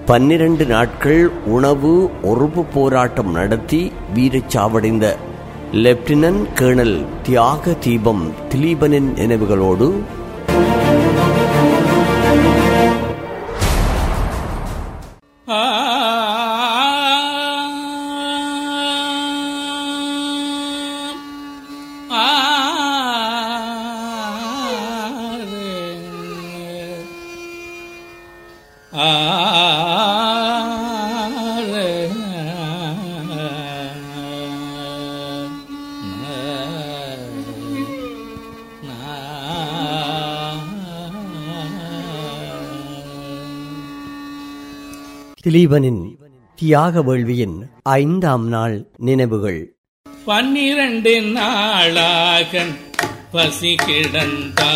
பன்னிரண்டு நாட்கள் உணவு ஒறுப்பு போராட்டம் நடத்தி வீரச்சாவடைந்த லெப்டினன்ட் கேர்னல் தியாக தீபம் திலீபனின் நினைவுகளோடு திலீபனின் தியாக வேள்வியின் ஐந்தாம் நாள் நினைவுகள் பன்னிரண்டு நாளாக பசி கிடந்தா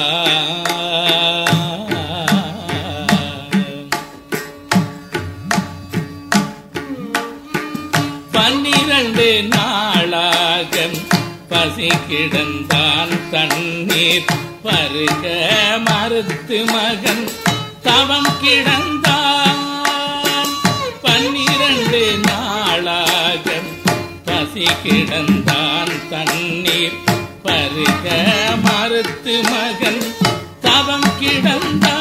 பன்னிரண்டு நாளாக பசி கிடந்தான் தண்ணீர் பருக மறுத்து மகன் தவம் கிடந்தான் பன்னிரண்டு நாளாக பசி கிடந்தான் தண்ணீர் பருக மறுத்து மகன் தவம் கிடந்தான்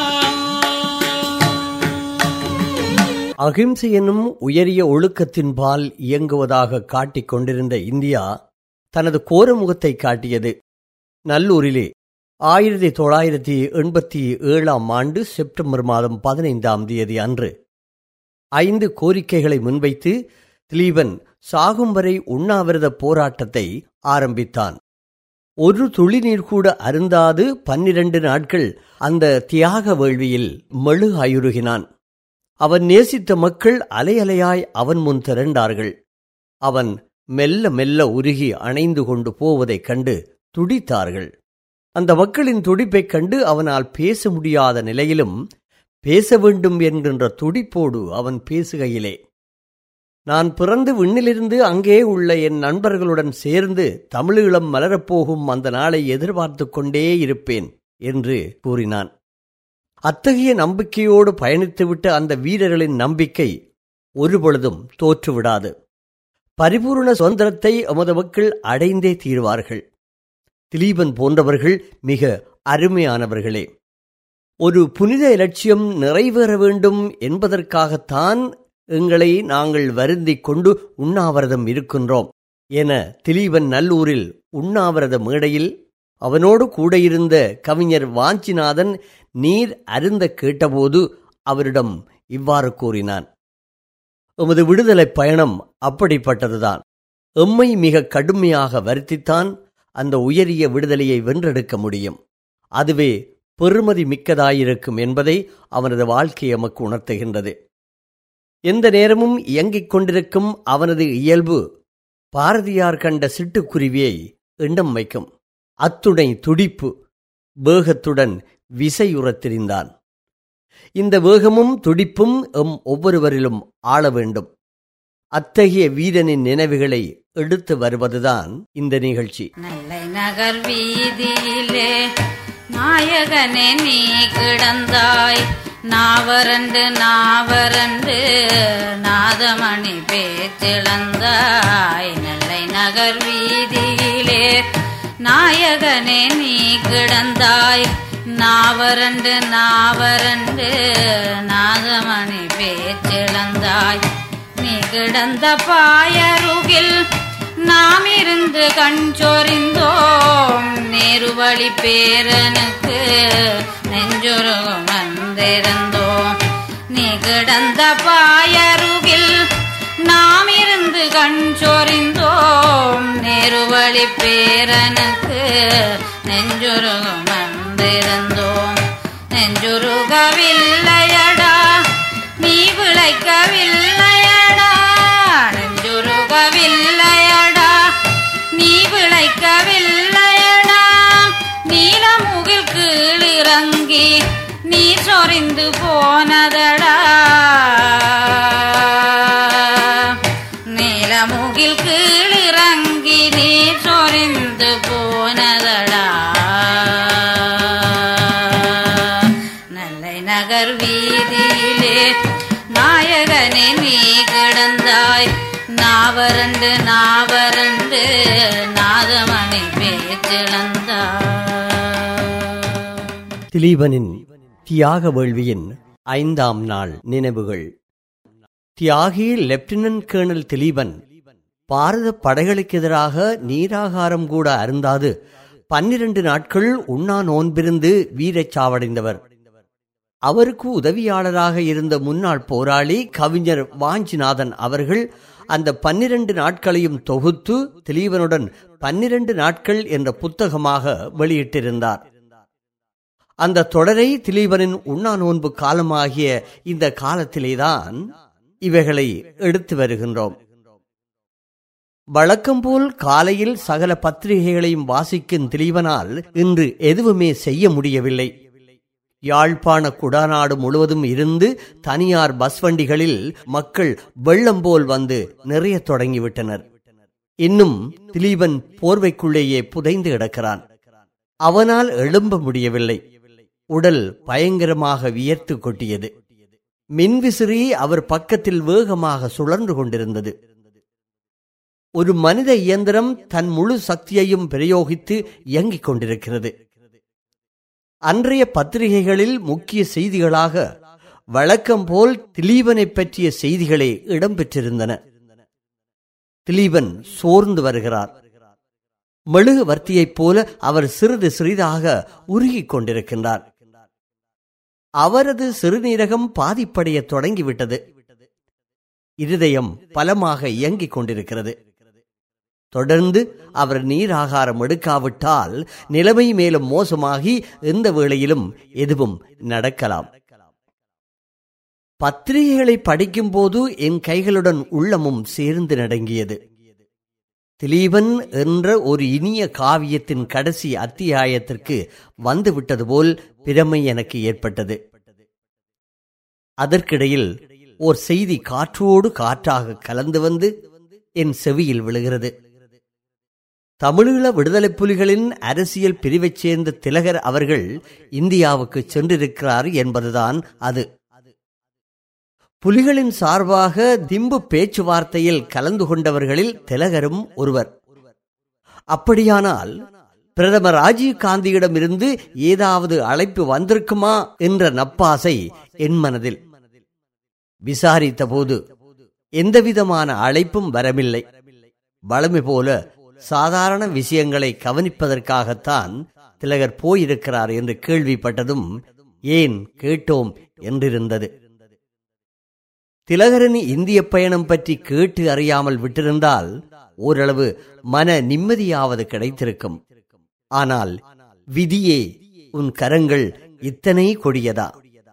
அகிம்சை என்னும் உயரிய ஒழுக்கத்தின்பால் இயங்குவதாக காட்டிக் கொண்டிருந்த இந்தியா தனது கோரமுகத்தை காட்டியது நல்லூரிலே ஆயிரத்தி தொள்ளாயிரத்தி எண்பத்தி ஏழாம் ஆண்டு செப்டம்பர் மாதம் பதினைந்தாம் தேதி அன்று ஐந்து கோரிக்கைகளை முன்வைத்து திலீபன் சாகும் வரை உண்ணாவிரத போராட்டத்தை ஆரம்பித்தான் ஒரு துளி நீர் கூட அருந்தாது பன்னிரண்டு நாட்கள் அந்த தியாக வேள்வியில் மெழுகாயுருகினான் அவன் நேசித்த மக்கள் அலையலையாய் அவன் முன் திரண்டார்கள் அவன் மெல்ல மெல்ல உருகி அணைந்து கொண்டு போவதைக் கண்டு துடித்தார்கள் அந்த மக்களின் துடிப்பைக் கண்டு அவனால் பேச முடியாத நிலையிலும் பேச வேண்டும் என்கின்ற துடிப்போடு அவன் பேசுகையிலே நான் பிறந்து விண்ணிலிருந்து அங்கே உள்ள என் நண்பர்களுடன் சேர்ந்து தமிழீழம் மலரப்போகும் அந்த நாளை எதிர்பார்த்து கொண்டே இருப்பேன் என்று கூறினான் அத்தகைய நம்பிக்கையோடு பயணித்துவிட்ட அந்த வீரர்களின் நம்பிக்கை ஒருபொழுதும் தோற்றுவிடாது பரிபூர்ண சுதந்திரத்தை எமது மக்கள் அடைந்தே தீர்வார்கள் திலீபன் போன்றவர்கள் மிக அருமையானவர்களே ஒரு புனித இலட்சியம் நிறைவேற வேண்டும் என்பதற்காகத்தான் எங்களை நாங்கள் வருந்திக் கொண்டு உண்ணாவிரதம் இருக்கின்றோம் என திலீபன் நல்லூரில் உண்ணாவிரத மேடையில் அவனோடு கூட இருந்த கவிஞர் வாஞ்சிநாதன் நீர் அருந்த கேட்டபோது அவரிடம் இவ்வாறு கூறினான் எமது விடுதலைப் பயணம் அப்படிப்பட்டதுதான் எம்மை மிக கடுமையாக வருத்தித்தான் அந்த உயரிய விடுதலையை வென்றெடுக்க முடியும் அதுவே பெருமதி மிக்கதாயிருக்கும் என்பதை அவனது வாழ்க்கை எமக்கு உணர்த்துகின்றது எந்த நேரமும் இயங்கிக் கொண்டிருக்கும் அவனது இயல்பு பாரதியார் கண்ட சிட்டுக்குருவியை எண்ணம் வைக்கும் அத்துணை துடிப்பு வேகத்துடன் விசையுறத் திரிந்தான் இந்த வேகமும் துடிப்பும் எம் ஒவ்வொருவரிலும் ஆள வேண்டும் அத்தகைய வீரனின் நினைவுகளை எடுத்து வருவதுதான் இந்த நிகழ்ச்சி நெல்லை நகர் வீதியிலே நாயகனே நீ கிடந்தாய் நாவரண்டு நாவரண்டு நாதமணி பேச்சிழந்தாய் நெல்லை நகர் வீதியிலே நாயகனே நீ கிடந்தாய் நாவரண்டு நாவரண்டு நாதமணி பேச்சிழந்தாய் நீ கிடந்த பாயருகில் நாம் இருந்து கண் சொறிந்தோம் நேருவழி பேரனுக்கு நெஞ்சுருகும் வந்திருந்தோம் நீ கிடந்த பாயருகில் நாம் இருந்து கண் சொறிந்தோம் நேருவழி பேரனுக்கு நெஞ்சுருகும் வந்திருந்தோம் நெஞ்சுருகவில்லையடா நீ விளைக்கவில்லையடா நெஞ்சுருகவில்லையடா நீ விளைக்கவில்லையடா நீலமுகில் கீழிறங்கி நீ சொரிந்து போனதடா நீலமுகில் கீழிறங்கி நீ சொரிந்து போனதடா நல்லை நகர் வீதியிலே நாயக பிறந்தாய் நாவரண்டு நாவரண்டு நாதமணி பேச்சிழந்தாய் திலீபனின் தியாக வேள்வியின் ஐந்தாம் நாள் நினைவுகள் தியாகி லெப்டினன்ட் கேர்னல் திலீபன் பாரத படைகளுக்கு எதிராக நீராகாரம் கூட அருந்தாது பன்னிரண்டு நாட்கள் உண்ணா நோன்பிருந்து வீரச் சாவடைந்தவர் அவருக்கு உதவியாளராக இருந்த முன்னாள் போராளி கவிஞர் வாஞ்சிநாதன் அவர்கள் அந்த பன்னிரண்டு நாட்களையும் தொகுத்து திலீபனுடன் பன்னிரண்டு நாட்கள் என்ற புத்தகமாக வெளியிட்டிருந்தார் அந்த தொடரை திலீபனின் உண்ணா நோன்பு காலமாகிய இந்த காலத்திலேதான் இவைகளை எடுத்து வருகின்றோம் வழக்கம்போல் காலையில் சகல பத்திரிகைகளையும் வாசிக்கும் திலீபனால் இன்று எதுவுமே செய்ய முடியவில்லை யாழ்ப்பாண குடாநாடு முழுவதும் இருந்து தனியார் பஸ் வண்டிகளில் மக்கள் வெள்ளம் போல் வந்து நிறைய தொடங்கிவிட்டனர் இன்னும் திலீபன் போர்வைக்குள்ளேயே புதைந்து கிடக்கிறான் அவனால் எழும்ப முடியவில்லை உடல் பயங்கரமாக வியர்த்து கொட்டியது மின்விசிறி அவர் பக்கத்தில் வேகமாக சுழன்று கொண்டிருந்தது ஒரு மனித இயந்திரம் தன் முழு சக்தியையும் பிரயோகித்து இயங்கிக் கொண்டிருக்கிறது அன்றைய பத்திரிகைகளில் முக்கிய செய்திகளாக வழக்கம் போல் திலீபனை பற்றிய செய்திகளே இடம்பெற்றிருந்தன திலீபன் சோர்ந்து வருகிறார் மெழுகுவர்த்தியைப் போல அவர் சிறிது சிறிதாக உருகிக் கொண்டிருக்கின்றார் அவரது சிறுநீரகம் பாதிப்படைய தொடங்கிவிட்டது இருதயம் பலமாக இயங்கிக் கொண்டிருக்கிறது தொடர்ந்து அவர் நீராகாரம் எடுக்காவிட்டால் நிலைமை மேலும் மோசமாகி எந்த வேளையிலும் எதுவும் நடக்கலாம் பத்திரிகைகளை படிக்கும்போது என் கைகளுடன் உள்ளமும் சேர்ந்து நடங்கியது திலீபன் என்ற ஒரு இனிய காவியத்தின் கடைசி அத்தியாயத்திற்கு வந்துவிட்டது போல் பிரமை எனக்கு ஏற்பட்டது அதற்கிடையில் ஓர் செய்தி காற்றோடு காற்றாக கலந்து வந்து என் செவியில் விழுகிறது தமிழீழ விடுதலைப் புலிகளின் அரசியல் பிரிவைச் சேர்ந்த திலகர் அவர்கள் இந்தியாவுக்கு சென்றிருக்கிறார் என்பதுதான் அது புலிகளின் சார்பாக திம்பு பேச்சுவார்த்தையில் கலந்து கொண்டவர்களில் திலகரும் ஒருவர் அப்படியானால் பிரதமர் ராஜீவ் காந்தியிடமிருந்து ஏதாவது அழைப்பு வந்திருக்குமா என்ற நப்பாசை என் மனதில் விசாரித்த போது எந்தவிதமான அழைப்பும் வரவில்லை வளமை போல சாதாரண விஷயங்களை கவனிப்பதற்காகத்தான் திலகர் போயிருக்கிறார் என்று கேள்விப்பட்டதும் ஏன் கேட்டோம் என்றிருந்தது திலகரின் இந்திய பயணம் பற்றி கேட்டு அறியாமல் விட்டிருந்தால் ஓரளவு மன நிம்மதியாவது கிடைத்திருக்கும் ஆனால் விதியே உன் கரங்கள் இத்தனை கொடியதா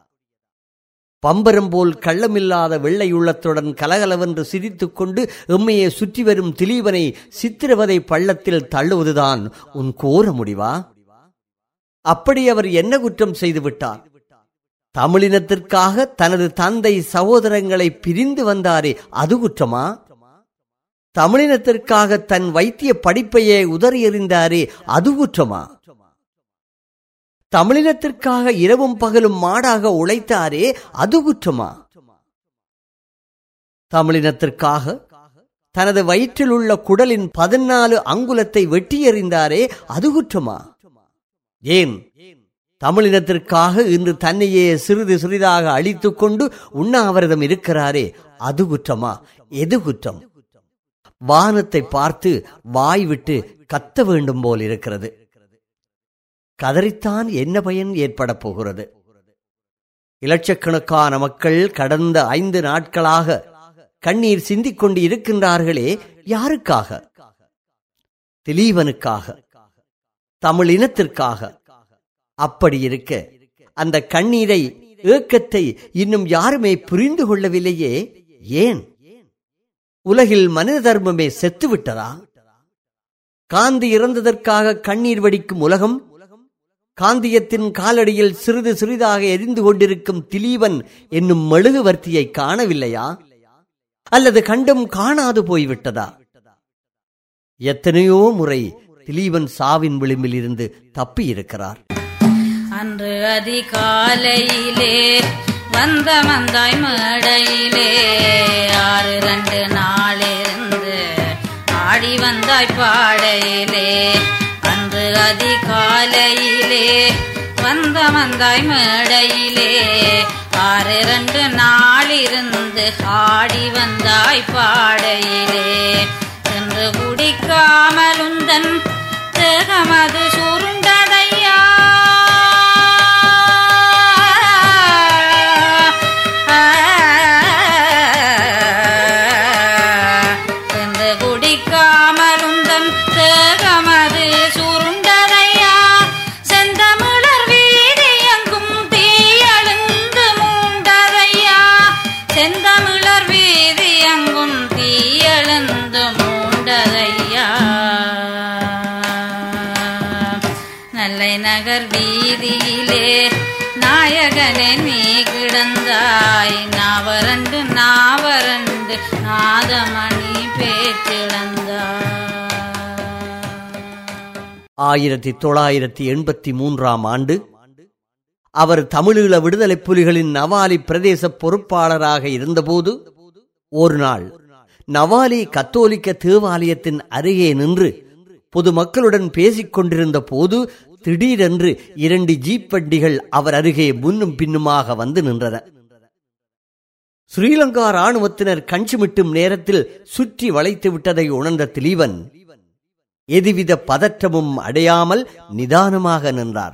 பம்பரம் போல் கள்ளமில்லாத வெள்ளையுள்ளத்துடன் கலகலவென்று சிரித்துக் கொண்டு எம்மையை சுற்றி வரும் திலீபனை சித்திரவதை பள்ளத்தில் தள்ளுவதுதான் உன் கோர முடிவா அப்படி அவர் என்ன குற்றம் செய்து விட்டார் தமிழினத்திற்காக தனது தந்தை சகோதரங்களை பிரிந்து வந்தாரே அது குற்றமா தமிழினத்திற்காக தன் வைத்திய படிப்பையே உதறி எறிந்தாரே அது குற்றமா தமிழினத்திற்காக இரவும் பகலும் மாடாக உழைத்தாரே அது குற்றமா தமிழினத்திற்காக தனது வயிற்றில் உள்ள குடலின் பதினாலு அங்குலத்தை வெட்டி எறிந்தாரே அது குற்றமா ஏன் தமிழினத்திற்காக இன்று தன்னையே சிறிது சிறிதாக அழித்துக் கொண்டு உண்ணாவிரதம் இருக்கிறாரே அது குற்றமா எது குற்றம் வானத்தை பார்த்து வாய் விட்டு கத்த வேண்டும் போல் இருக்கிறது கதறித்தான் என்ன பயன் ஏற்பட போகிறது இலட்சக்கணக்கான மக்கள் கடந்த ஐந்து நாட்களாக கண்ணீர் சிந்திக் கொண்டு இருக்கின்றார்களே யாருக்காக திலீவனுக்காக தமிழ் இனத்திற்காக அப்படி இருக்க அந்த கண்ணீரை ஏக்கத்தை இன்னும் யாருமே புரிந்து கொள்ளவில்லையே ஏன் உலகில் மனித தர்மமே செத்துவிட்டதா காந்தி இறந்ததற்காக கண்ணீர் வடிக்கும் உலகம் காந்தியத்தின் காலடியில் சிறிது சிறிதாக எரிந்து கொண்டிருக்கும் திலீவன் என்னும் மெழுகுவர்த்தியை காணவில்லையா அல்லது கண்டும் காணாது போய்விட்டதா எத்தனையோ முறை திலீவன் சாவின் விளிம்பில் இருந்து தப்பி இருக்கிறார் அன்று அதிகாலையிலே வந்த மந்தாய் மேடையிலே ஆறு ரெண்டு நாளிருந்து ஆடி வந்தாய் பாடையிலே அன்று அதிகாலையிலே வந்த மந்தாய் மேடையிலே ஆறு ரெண்டு நாளிருந்து ஆடி வந்தாய் பாடையிலே என்று குடிக்காமல் உந்தன் தேகமது சுருண்டதையா என்று குடிக்காமல் உந்தன் தேகமது சுருண்டதையா செந்தமிழர் வீதி எங்கும் தீயழுந்து மூண்டதையா செந்தமிழர் வீதி எங்கும் தீயழுந்து மூண்டதையா நல்லை நகர் வீதியிலே நாயகனே நீ கிடந்தாய் நாவரண்டு நாவரண்டு நாதமணி பேச்சிழந்தாய் ஆயிரத்தி தொள்ளாயிரத்தி எண்பத்தி மூன்றாம் ஆண்டு அவர் தமிழீழ விடுதலைப் புலிகளின் நவாலி பிரதேச பொறுப்பாளராக இருந்தபோது ஒரு நாள் நவாலி கத்தோலிக்க தேவாலயத்தின் அருகே நின்று பொதுமக்களுடன் பேசிக் கொண்டிருந்த போது திடீரென்று இரண்டு ஜீப் வண்டிகள் அவர் அருகே முன்னும் பின்னுமாக வந்து நின்றன ஸ்ரீலங்கா ராணுவத்தினர் கஞ்சிமிட்டும் நேரத்தில் சுற்றி வளைத்து விட்டதை உணர்ந்த திலீவன் எதுவித பதற்றமும் அடையாமல் நிதானமாக நின்றார்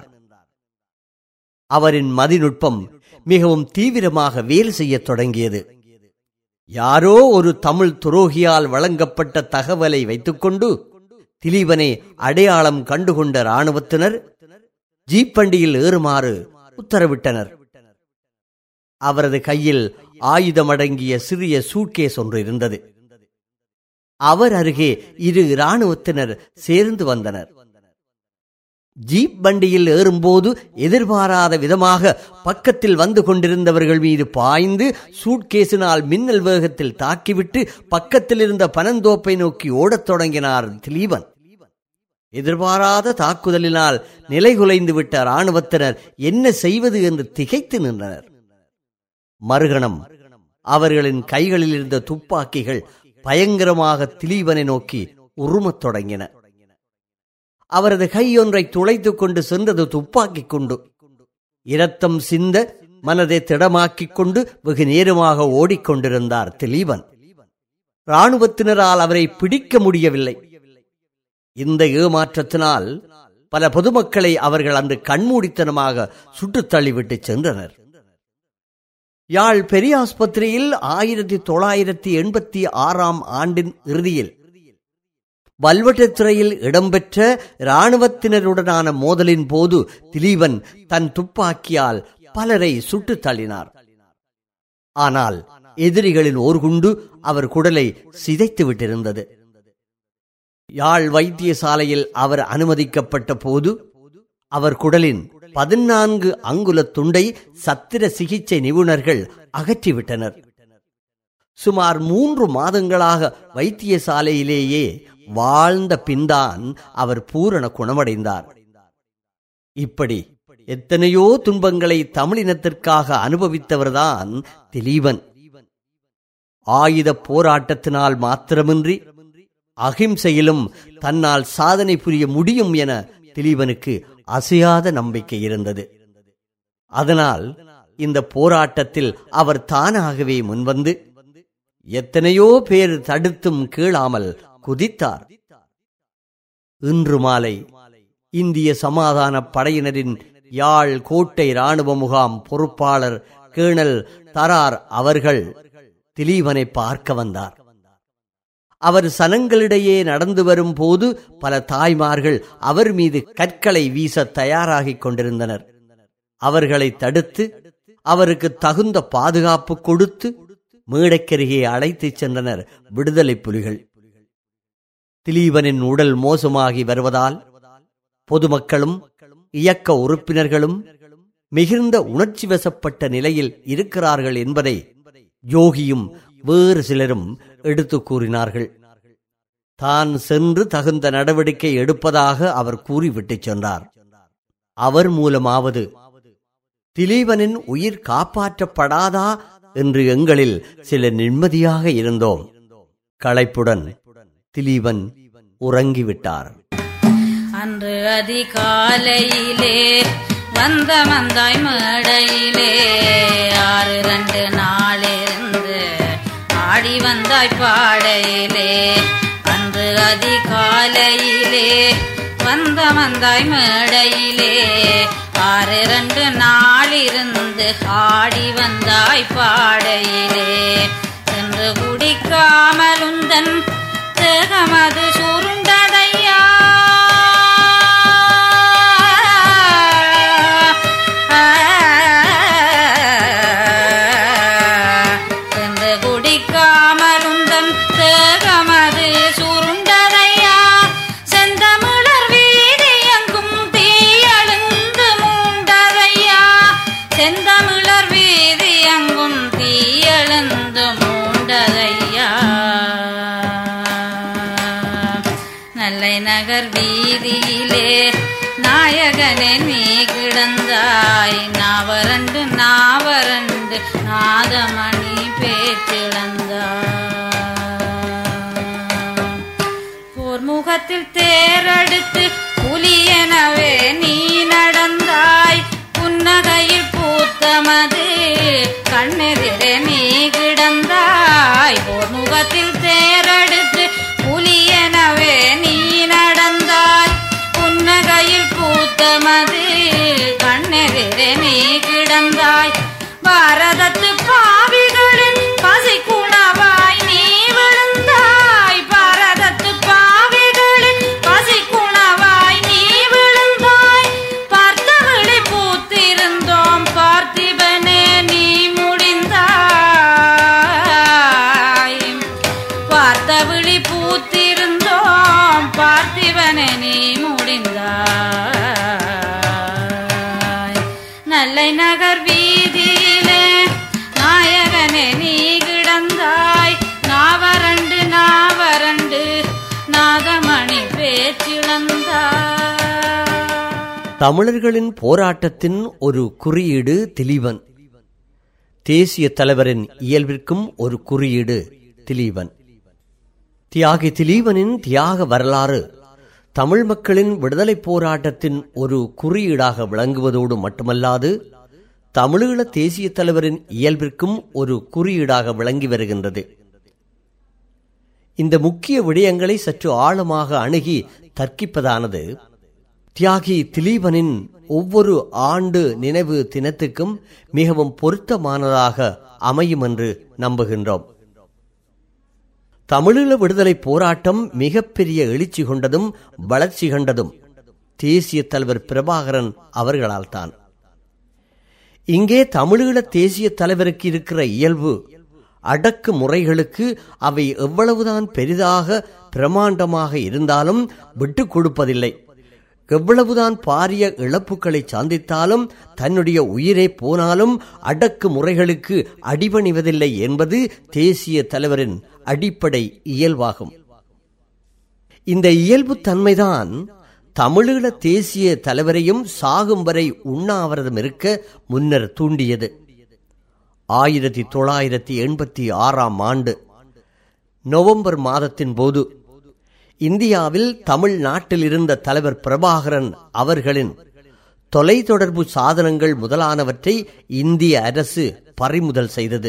அவரின் மதிநுட்பம் மிகவும் தீவிரமாக வேலை செய்யத் தொடங்கியது யாரோ ஒரு தமிழ் துரோகியால் வழங்கப்பட்ட தகவலை வைத்துக்கொண்டு திலீபனை அடையாளம் கண்டுகொண்ட ராணுவத்தினர் ஜீப் வண்டியில் ஏறுமாறு உத்தரவிட்டனர் அவரது கையில் ஆயுதமடங்கிய சிறிய சூட்கேஸ் ஒன்று இருந்தது அவர் அருகே இரு இராணுவத்தினர் சேர்ந்து வந்தனர் ஜீப் வண்டியில் ஏறும்போது எதிர்பாராத விதமாக பக்கத்தில் வந்து கொண்டிருந்தவர்கள் மீது பாய்ந்து சூட்கேசினால் மின்னல் வேகத்தில் தாக்கிவிட்டு பக்கத்தில் இருந்த பனந்தோப்பை நோக்கி ஓடத் தொடங்கினார் திலீபன் எதிர்பாராத தாக்குதலினால் நிலைகுலைந்து விட்ட இராணுவத்தினர் என்ன செய்வது என்று திகைத்து நின்றனர் மறுகணம் அவர்களின் கைகளில் இருந்த துப்பாக்கிகள் பயங்கரமாக திலீபனை நோக்கி உருமத் தொடங்கின அவரது கையொன்றை துளைத்துக் கொண்டு சென்றது துப்பாக்கிக் கொண்டு இரத்தம் சிந்த மனதை திடமாக்கிக் கொண்டு வெகு நேரமாக ஓடிக்கொண்டிருந்தார் திலீபன் இராணுவத்தினரால் அவரை பிடிக்க முடியவில்லை இந்த ஏமாற்றத்தினால் பல பொதுமக்களை அவர்கள் அன்று கண்மூடித்தனமாக சுட்டுத் தள்ளிவிட்டு சென்றனர் யாழ் பெரியாஸ்பத்திரியில் ஆயிரத்தி தொள்ளாயிரத்தி எண்பத்தி ஆறாம் ஆண்டின் இறுதியில் வல்வட்டத்துறையில் இடம்பெற்ற இராணுவத்தினருடனான மோதலின் போது திலீபன் தன் துப்பாக்கியால் பலரை சுட்டுத் தள்ளினார் ஆனால் எதிரிகளின் ஓர் குண்டு அவர் குடலை சிதைத்து விட்டிருந்தது யாழ் வைத்தியசாலையில் அவர் அனுமதிக்கப்பட்ட போது அவர் குடலின் பதினான்கு அங்குல துண்டை சத்திர சிகிச்சை நிபுணர்கள் அகற்றிவிட்டனர் சுமார் மூன்று மாதங்களாக வைத்தியசாலையிலேயே வாழ்ந்த பின்தான் அவர் பூரண குணமடைந்தார் இப்படி எத்தனையோ துன்பங்களை தமிழினத்திற்காக அனுபவித்தவர்தான் திலீபன் ஆயுத போராட்டத்தினால் மாத்திரமின்றி அகிம்சையிலும் தன்னால் சாதனை புரிய முடியும் என திலீபனுக்கு அசையாத நம்பிக்கை இருந்தது அதனால் இந்த போராட்டத்தில் அவர் தானாகவே முன்வந்து எத்தனையோ பேர் தடுத்தும் கீழாமல் குதித்தார் இன்று மாலை இந்திய சமாதான படையினரின் யாழ் கோட்டை ராணுவ முகாம் பொறுப்பாளர் கேணல் தரார் அவர்கள் திலீபனை பார்க்க வந்தார் அவர் சனங்களிடையே நடந்து வரும் போது பல தாய்மார்கள் அவர் மீது கற்களை வீச தயாராகிக் கொண்டிருந்தனர் அவர்களை தடுத்து அவருக்கு தகுந்த பாதுகாப்பு கொடுத்து மேடைக்கருகே அழைத்துச் சென்றனர் விடுதலை புலிகள் திலீபனின் உடல் மோசமாகி வருவதால் பொதுமக்களும் இயக்க உறுப்பினர்களும் மிகுந்த உணர்ச்சி வசப்பட்ட நிலையில் இருக்கிறார்கள் என்பதை யோகியும் வேறு சிலரும் எடுத்து கூறினார்கள் தான் சென்று தகுந்த நடவடிக்கை எடுப்பதாக அவர் கூறிவிட்டு சென்றார் அவர் மூலமாவது திலீபனின் உயிர் காப்பாற்றப்படாதா என்று எங்களில் சில நிம்மதியாக இருந்தோம் களைப்புடன் திலீபன் உறங்கிவிட்டார் அன்று அதிகாலையிலே வந்த வந்தாய் மேடையிலே ஆறு ரெண்டு நாளிருந்து ஆடி வந்தாய் பாடையிலே அன்று அதிகாலையிலே வந்த வந்தாய் மேடையிலே ஆறு ரெண்டு நாளிருந்து ஆடி வந்தாய் பாடையிலே சென்று குடிக்காமல் உந்தன் தேகமது சுருண்டதையா சென்று குடிக்காமல் உந்தன் தேகமது சுருண்டதையா செந்தமிழர் வீதி எங்கும் தீயழுந்து மூண்டதையா செந்தமிழர் வீதி எங்கும் தீயழுந்து மூண்டதையா நல்லை நகர் வீதியிலே நாயகனே நீ கிடந்தாய் நாவரண்டு நாவரண்டு நாதமணி பேச்சிழந்தாய் போர் முகத்தில் தேரெடுத்து புலியெனவே நீ நடந்தாய் புன்னகையில் பூத்தமது கண்ணெதிரே நீ கிடந்தாய் போர் முகத்தில் தேரெடுத்து புலியெனவே நீ நடந்தாய் புன்னகையில் பூத்தமது கண்ணெதிரே நீ கிடந்தாய் பாரதத்து பாவிகளின் பசி குணவாய் நீ விழுந்தாய் பாரதத்து பாவிகளின் பசி குணவாய் நீ விழுந்தாய் பார்த்த விழி பூத்திருந்தோம் பார்த்திபனே நீ முடிந்தாய் பார்த்த விழி பூத்திருந்தோம் பார்த்திபனே நீ முடிந்தாய் நல்லை நகர் வீதியிலே நாயகனே நீ கிடந்தாய் நாவரண்டு நாவரண்டு நாதமணி பேச்சிழந்தாய் தமிழர்களின் போராட்டத்தின் ஒரு குறியீடு திலீபன் தேசிய தலைவரின் இயல்பிற்கும் ஒரு குறியீடு திலீபன் தியாகி திலீபனின் தியாக வரலாறு தமிழ் மக்களின் விடுதலைப் போராட்டத்தின் ஒரு குறியீடாக விளங்குவதோடு மட்டுமல்லாது தமிழீழ தேசிய தலைவரின் இயல்பிற்கும் ஒரு குறியீடாக விளங்கி வருகின்றது இந்த முக்கிய விடயங்களை சற்று ஆழமாக அணுகி தர்க்கிப்பதானது தியாகி திலீபனின் ஒவ்வொரு ஆண்டு நினைவு தினத்துக்கும் மிகவும் பொருத்தமானதாக அமையும் என்று நம்புகின்றோம் தமிழீழ விடுதலை போராட்டம் மிகப்பெரிய எழுச்சி கொண்டதும் வளர்ச்சி கண்டதும் தேசிய தலைவர் பிரபாகரன் அவர்களால் தான் இங்கே தமிழீழ தேசிய தலைவருக்கு இருக்கிற இயல்பு அடக்கு முறைகளுக்கு அவை எவ்வளவுதான் பெரிதாக பிரமாண்டமாக இருந்தாலும் விட்டுக் கொடுப்பதில்லை எவ்வளவுதான் பாரிய இழப்புகளை சந்தித்தாலும் தன்னுடைய உயிரே போனாலும் அடக்கு முறைகளுக்கு அடிபணிவதில்லை என்பது தேசிய தலைவரின் அடிப்படை இயல்பாகும் இந்த இயல்பு தன்மைதான் தமிழீழ தேசிய தலைவரையும் சாகும் வரை உண்ணாவிரதம் இருக்க முன்னர் தூண்டியது ஆயிரத்தி தொள்ளாயிரத்தி எண்பத்தி ஆறாம் ஆண்டு நவம்பர் மாதத்தின் போது இந்தியாவில் தமிழ்நாட்டில் இருந்த தலைவர் பிரபாகரன் அவர்களின் தொலைத்தொடர்பு சாதனங்கள் முதலானவற்றை இந்திய அரசு பறிமுதல் செய்தது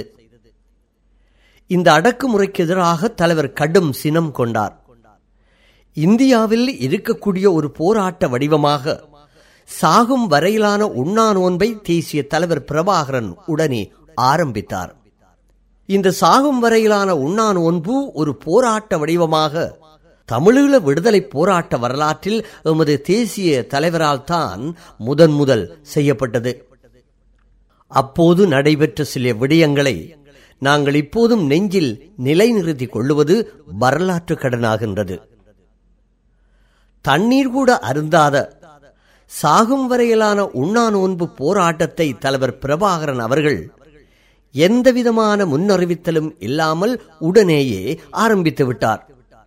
இந்த அடக்குமுறைக்கு எதிராக தலைவர் கடும் சினம் கொண்டார் இந்தியாவில் இருக்கக்கூடிய ஒரு போராட்ட வடிவமாக சாகும் வரையிலான உண்ணா நோன்பை தேசிய தலைவர் பிரபாகரன் உடனே ஆரம்பித்தார் இந்த சாகும் வரையிலான உண்ணா நோன்பு ஒரு போராட்ட வடிவமாக தமிழீழ விடுதலை போராட்ட வரலாற்றில் எமது தேசிய தலைவரால் தான் முதன் முதல் செய்யப்பட்டது அப்போது நடைபெற்ற சில விடயங்களை நாங்கள் இப்போதும் நெஞ்சில் நிலைநிறுத்திக் கொள்ளுவது வரலாற்று கடனாகின்றது தண்ணீர் கூட அருந்தாத சாகும் வரையிலான உண்ணா நோன்பு போராட்டத்தை தலைவர் பிரபாகரன் அவர்கள் எந்தவிதமான முன்னறிவித்தலும் இல்லாமல் உடனேயே ஆரம்பித்து விட்டார்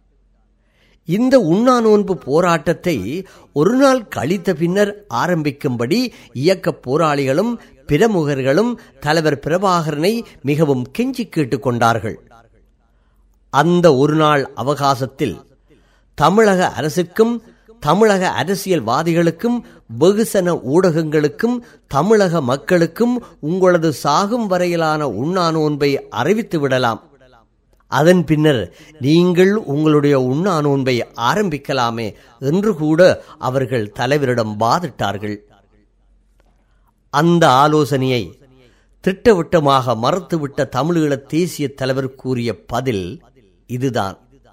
இந்த உண்ணா நோன்பு போராட்டத்தை ஒரு நாள் கழித்த பின்னர் ஆரம்பிக்கும்படி இயக்க போராளிகளும் பிரமுகர்களும் தலைவர் பிரபாகரனை மிகவும் கெஞ்சி கேட்டுக் கொண்டார்கள் அந்த ஒரு நாள் அவகாசத்தில் தமிழக அரசுக்கும் தமிழக அரசியல்வாதிகளுக்கும் வெகுசன ஊடகங்களுக்கும் தமிழக மக்களுக்கும் உங்களது சாகும் வரையிலான உண்ணா நோன்பை அறிவித்து விடலாம் அதன் பின்னர் நீங்கள் உங்களுடைய உண்ணா நோன்பை ஆரம்பிக்கலாமே என்று கூட அவர்கள் தலைவரிடம் வாதிட்டார்கள் அந்த ஆலோசனையை திட்டவட்டமாக மறுத்துவிட்ட தமிழீழ தேசிய தலைவர் கூறிய பதில் இதுதான்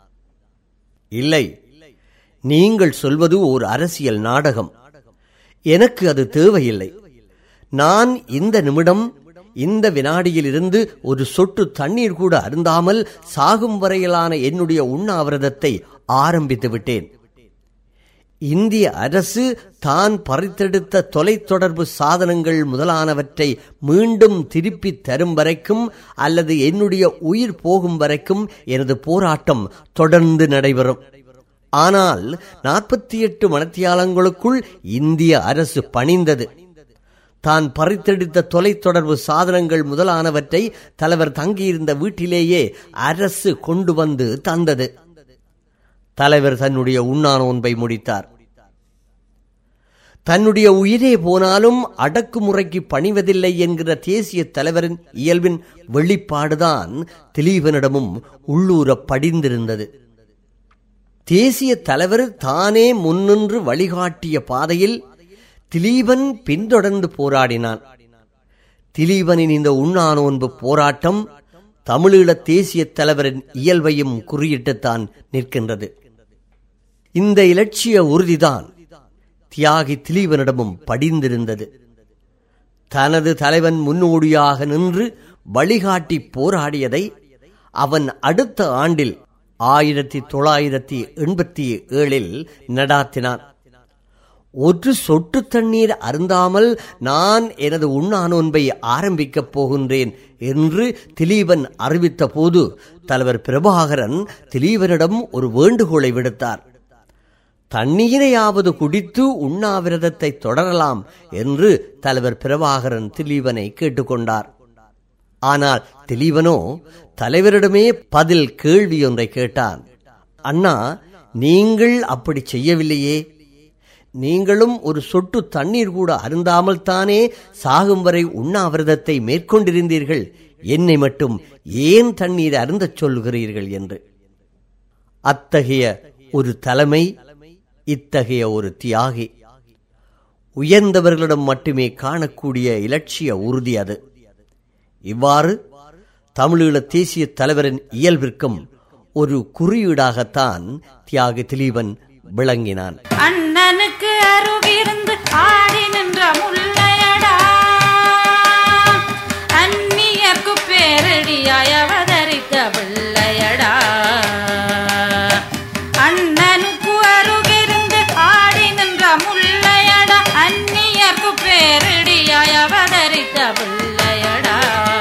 இல்லை நீங்கள் சொல்வது ஒரு அரசியல் நாடகம் எனக்கு அது தேவையில்லை நான் இந்த நிமிடம் இந்த வினாடியில் இருந்து ஒரு சொட்டு தண்ணீர் கூட அருந்தாமல் சாகும் வரையிலான என்னுடைய உண்ணாவிரதத்தை ஆரம்பித்து விட்டேன் இந்திய அரசு தான் பறித்தெடுத்த தொலைத்தொடர்பு சாதனங்கள் முதலானவற்றை மீண்டும் திருப்பி தரும் வரைக்கும் அல்லது என்னுடைய உயிர் போகும் வரைக்கும் எனது போராட்டம் தொடர்ந்து நடைபெறும் ஆனால் நாற்பத்தி எட்டு மணத்தியாலங்களுக்குள் இந்திய அரசு பணிந்தது தான் பறித்தெடுத்த தொலைத்தொடர்பு சாதனங்கள் முதலானவற்றை தலைவர் தங்கியிருந்த வீட்டிலேயே அரசு கொண்டு வந்து தந்தது தலைவர் தன்னுடைய உண்ணா நோன்பை முடித்தார் தன்னுடைய உயிரே போனாலும் அடக்குமுறைக்கு பணிவதில்லை என்கிற தேசிய தலைவரின் இயல்பின் வெளிப்பாடுதான் திலீபனிடமும் உள்ளூர படிந்திருந்தது தேசிய தலைவர் தானே முன்னின்று வழிகாட்டிய பாதையில் திலீபன் பின்தொடர்ந்து போராடினான் திலீபனின் இந்த உண்ணா நோன்பு போராட்டம் தமிழீழ தேசிய தலைவரின் இயல்பையும் குறியிட்டுத்தான் நிற்கின்றது இந்த இலட்சிய உறுதிதான் தியாகி திலீபனிடமும் படிந்திருந்தது தனது தலைவன் முன்னோடியாக நின்று வழிகாட்டி போராடியதை அவன் அடுத்த ஆண்டில் ஆயிரத்தி தொள்ளாயிரத்தி எண்பத்தி ஏழில் நடாத்தினான் ஒரு சொட்டு தண்ணீர் அருந்தாமல் நான் எனது உண்ணா நோன்பை ஆரம்பிக்கப் போகின்றேன் என்று திலீபன் அறிவித்த போது தலைவர் பிரபாகரன் திலீபனிடம் ஒரு வேண்டுகோளை விடுத்தார் தண்ணீரையாவது குடித்து உண்ணாவிரதத்தை தொடரலாம் என்று தலைவர் பிரபாகரன் திலீபனை கேட்டுக்கொண்டார் ஆனால் திலீபனோ தலைவரிடமே பதில் கேள்வி ஒன்றை கேட்டான் அண்ணா நீங்கள் அப்படி செய்யவில்லையே நீங்களும் ஒரு சொட்டு தண்ணீர் கூட அருந்தாமல் தானே சாகும் வரை உண்ணாவிரதத்தை மேற்கொண்டிருந்தீர்கள் என்னை மட்டும் ஏன் தண்ணீர் அருந்தச் சொல்கிறீர்கள் என்று அத்தகைய ஒரு தலைமை இத்தகைய ஒரு தியாகி உயர்ந்தவர்களிடம் மட்டுமே காணக்கூடிய இலட்சிய உறுதி அது இவ்வாறு தமிழீழ தேசிய தலைவரின் இயல்பிற்கும் ஒரு குறியீடாகத்தான் தியாகி திலீபன் விளங்கினான் அண்ணனுக்கு அருகிருந்து ஆடி நின்ற முல்லையடா அந்நியர்க்கு பேரடியாய் அவதரித்த பிள்ளையடா அண்ணனுக்கு அருகிருந்து ஆடி நின்ற முல்லையடா அந்நியர்க்கு பேரடியாய் அவதரித்த பிள்ளையடா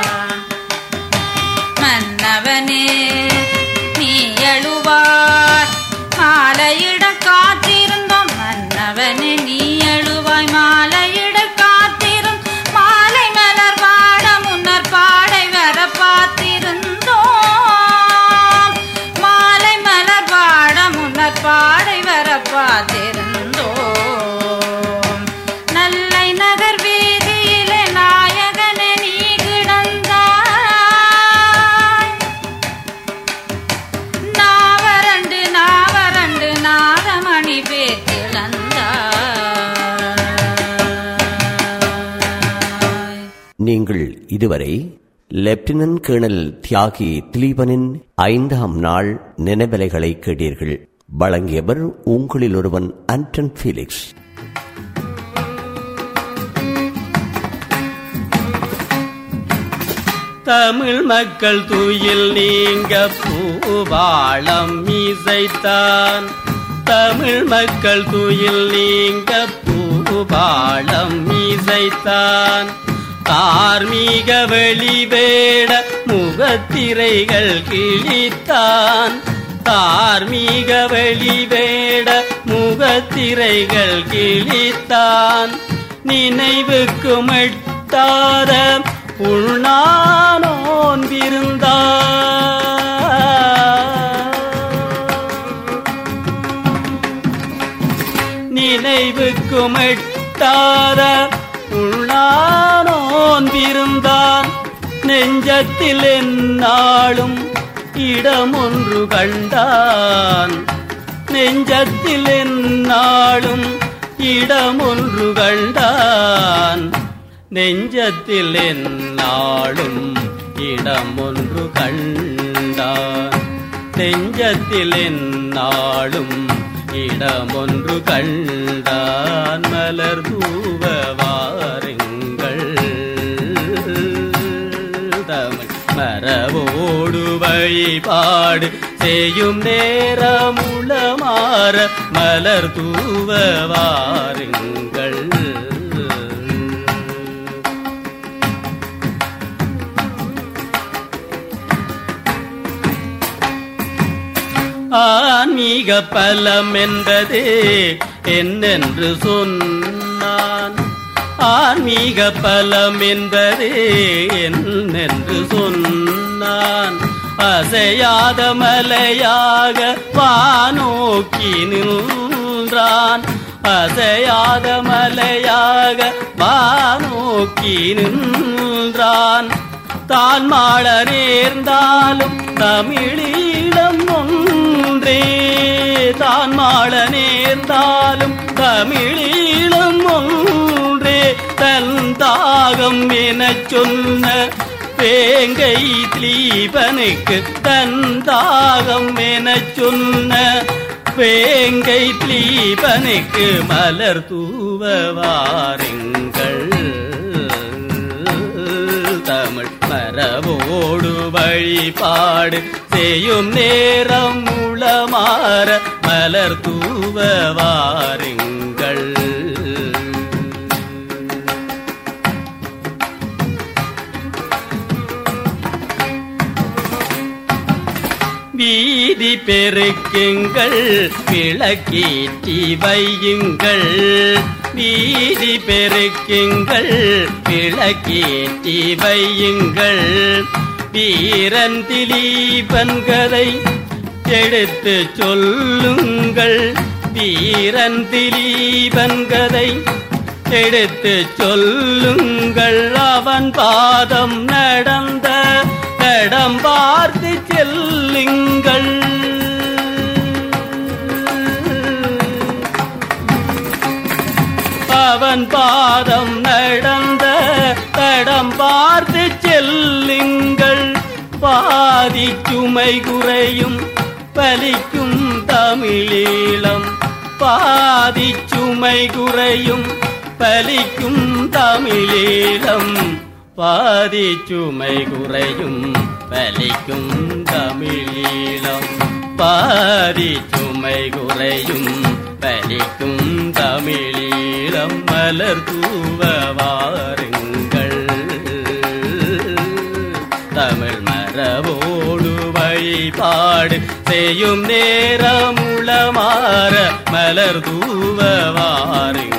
மன்னவனே நீ எழுவாய் மாலையிட காத்திருந்தோம் மன்னவனே நீ எழுவாய் மாலையிட காத்திரும் மாலை மலர் வாட முன்னர் பாடை வர பார்த்திருந்தோம் மாலை மலர் வாட முன்னர் பாடை வர பார்த்திருந்தோம் நல்லை நகர் வீதியிலே நாயகனே நீ கிடந்தாய் நாவரண்டு நாவரண்டு நாதமணி பேச்சிழந்தாய் நீங்கள் இதுவரை லெப்டினன்ட் கேர்னல் தியாகி திலீபனின் ஐந்தாம் நாள் நினைவலைகளை கேட்டீர்கள் வழங்கியவர் உங்களில் ஒருவன் ஆண்டன் ஃபீலிக்ஸ் தமிழ் மக்கள் துயில் நீங்க பூவாளம் இசைத்தான் தமிழ் மக்கள் துயில் நீங்க பூவாளம் இசைத்தான் தார்மீக வெளிவேட முகத்திரைகள் கிழித்தான் தார்மீக வெளிவேட முகத்திரைகள் கிழித்தான் நினைவுக்கு மெட்ட எட்டாத உள்நானோன் நினைவுக்கும் எட்டாத உள்நானோன் விருந்தான் நெஞ்சத்தில் என்னாலும் இடமொன்று கண்டான் நெஞ்சத்தில் என்னாலும் இடமொன்று கண்டான் நெஞ்சத்தில் என்னாலும் இடமொன்று கண்டான் நெஞ்சத்தில் என்னாலும் இடமொன்று கண்டான் மலர் தூவ வாருங்கள் தமிழ் மரபோடு வழிபாடு செய்யும் நேரமுளமாற மலர் தூவ வாருங்கள் ஆன்மீக பலம் என்பதே என்னென்று சொன்னான் ஆன்மீக பலம் என்பதே என்னென்று சொன்னான் அசையாத மலையாக வானோக்கி நின்றான் அசையாத மலையாக வானோக்கி நின்றான் தான் மாள நேர்ந்தாலும் தமிழீழம் ஒன்றே தான் மாள நேர்ந்தாலும் தமிழீழம் ஒன்றே தன் தாகம் எனச் சொன்ன வேங்கை தீபனுக்கு தன் தாகம் எனச் சொன்ன வேங்கை தீபனுக்கு மலர் தூவ வாருங்கள் தமிழ் மரபோடு வழிபாடு செய்யும் நேரம் உளமாற மலர் தூவ வாருங்கள் வீதி பெருக்குங்கள் விளக்கீட்டி வையுங்கள் வீதி பெருக்குங்கள் விளக்கீட்டி வையுங்கள் வீரன் திலீபன் கதை எடுத்து சொல்லுங்கள் வீரன் திலீபன் கதை எடுத்து சொல்லுங்கள் அவன் பாதம் நடந்த தடம் பார்த்து செல்லுங்கள் அவன் பாதம் நடந்த தடம் பார்த்து செல்லுங்கள் பாதி சுமை குறையும் பலிக்கும் தமிழீழம் பாதி சுமை குறையும் பலிக்கும் தமிழீழம் பாதி சுமை குறையும் பலிக்கும் தமிழீழம் பாதி சுமை குறையும் பலிக்கும் தமிழீழம் மலர் தூவ வாருங்கள் தமிழ் மரபோடு வழிபாடு செய்யும் நேரமுளமாற மலர் தூவ வாருங்கள்